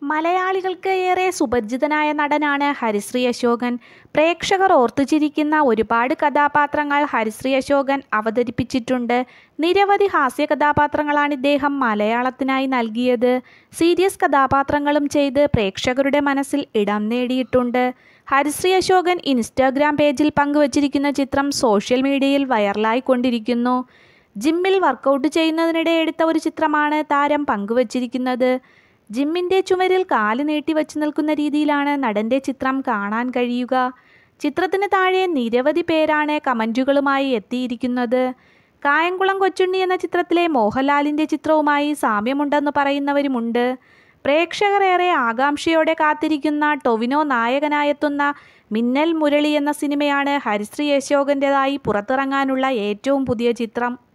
മലയാളികൾക്ക് ഏറെ സുപരിചിതനായ നടനാണ് ഹരിശ്രീ അശോകൻ പ്രേക്ഷകർ ഓർത്തുചിരിക്കുന്ന ഒരുപാട് കഥാപാത്രങ്ങൾ ഹരിശ്രീ അശോകൻ അവതരിപ്പിച്ചിട്ടുണ്ട് നിരവധി ഹാസ്യ കഥാപാത്രങ്ങളാണ് ഇദ്ദേഹം മലയാളത്തിനായി നൽകിയത് സീരിയസ് കഥാപാത്രങ്ങളും ചെയ്ത് പ്രേക്ഷകരുടെ മനസ്സിൽ ഇടം നേടിയിട്ടുണ്ട് ഹരിശ്രീ അശോകൻ ഇൻസ്റ്റാഗ്രാം പേജിൽ പങ്കുവച്ചിരിക്കുന്ന ചിത്രം സോഷ്യൽ മീഡിയയിൽ വൈറലായി കൊണ്ടിരിക്കുന്നു ജിമ്മിൽ വർക്കൗട്ട് ചെയ്യുന്നതിനിടെ എടുത്ത ഒരു ചിത്രമാണ് താരം പങ്കുവച്ചിരിക്കുന്നത് ജിമ്മിൻ്റെ ചുമരിൽ കാല് നീട്ടി വച്ച് നിൽക്കുന്ന രീതിയിലാണ് നടൻ്റെ ചിത്രം കാണാൻ കഴിയുക ചിത്രത്തിന് താഴെ നിരവധി പേരാണ് കമൻറ്റുകളുമായി എത്തിയിരിക്കുന്നത് കായംകുളം കൊച്ചുണ്ണി എന്ന ചിത്രത്തിലെ മോഹൻലാലിൻ്റെ ചിത്രവുമായി സാമ്യമുണ്ടെന്ന് പറയുന്നവരുമുണ്ട് പ്രേക്ഷകർ ഏറെ ആകാംക്ഷയോടെ കാത്തിരിക്കുന്ന ടൊവിനോ നായകനായെത്തുന്ന മിന്നൽ മുരളി എന്ന സിനിമയാണ് ഹരിശ്രീ അശോകൻ്റെതായി പുറത്തിറങ്ങാനുള്ള ഏറ്റവും പുതിയ ചിത്രം